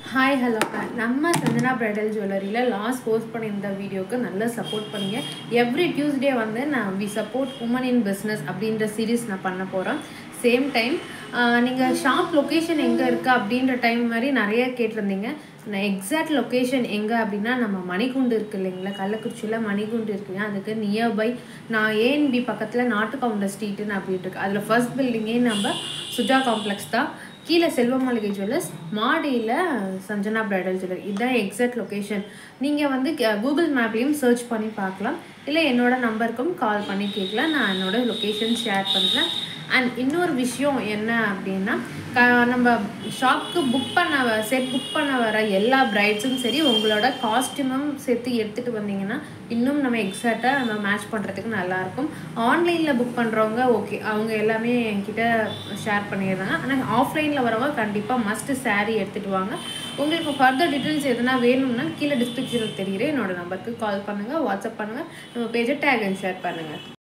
hi hello நம்ம Chandana bridal ஜுவல்லரியில் last post பண்ணியிருந்த வீடியோக்கு நல்லா சப்போர்ட் பண்ணீங்க எவ்ரி டியூஸ்டே வந்து நான் we support women in business அப்படின்ற சீரீஸ் நான் பண்ண போகிறேன் சேம் டைம் நீங்கள் ஷாப் லொக்கேஷன் எங்கே இருக்குது அப்படின்ற டைம் மாதிரி நிறைய கேட்டிருந்தீங்க நான் எக்ஸாக்ட் லொக்கேஷன் எங்கே அப்படின்னா நம்ம மணிகுண்டு இருக்கு இல்லைங்களா கள்ளக்குறிச்சியில் மணிகுண்டு இருக்குங்க அதுக்கு நியர்பை நான் ஏஎன்பி பக்கத்தில் நாட்டுக்கவுண்டர் ஸ்ட்ரீட்டுன்னு அப்படின்ட்டு இருக்கு அதில் ஃபர்ஸ்ட் பில்டிங்கே நம்ம சுஜா காம்ப்ளெக்ஸ் தான் கீழே செல்வ மாளிகை ஜுவல்லர்ஸ் மாடியில் சஞ்சனா பிரைடல் ஜுவல்லரி இதுதான் எக்ஸாக்ட் லொக்கேஷன் நீங்கள் வந்து கூகுள் மேப்லேயும் சர்ச் பண்ணி பார்க்கலாம் இல்லை என்னோட நம்பருக்கும் கால் பண்ணி கேட்கலாம் நான் என்னோட லொக்கேஷன் ஷேர் பண்ணுறேன் அண்ட் இன்னொரு விஷயம் என்ன அப்படின்னா க நம்ம ஷாப்க்கு புக் பண்ண செட் புக் பண்ண வர எல்லா பிரைட்ஸும் சரி உங்களோட காஸ்டியூமும் சேர்த்து எடுத்துகிட்டு வந்தீங்கன்னா இன்னும் நம்ம எக்ஸாக்டாக நம்ம மேட்ச் பண்ணுறதுக்கு நல்லாயிருக்கும் ஆன்லைனில் புக் பண்ணுறவங்க ஓகே அவங்க எல்லாமே என்கிட்ட ஷேர் பண்ணிடுறாங்க ஆனால் ஆஃப்லைனில் வரவங்க கண்டிப்பாக மஸ்ட்டு சாரீ எடுத்துகிட்டு வாங்க உங்களுக்கு ஃபர்தர் டீட்டெயில்ஸ் எதுனா வேணும்னா கீழே டிஸ்கிரிப்ஷனில் தெரியுற என்னோட நம்பருக்கு கால் பண்ணுங்கள் வாட்ஸ்அப் பண்ணுங்கள் நம்ம பேஜை டேக் அண்ட் ஷேர் பண்ணுங்கள்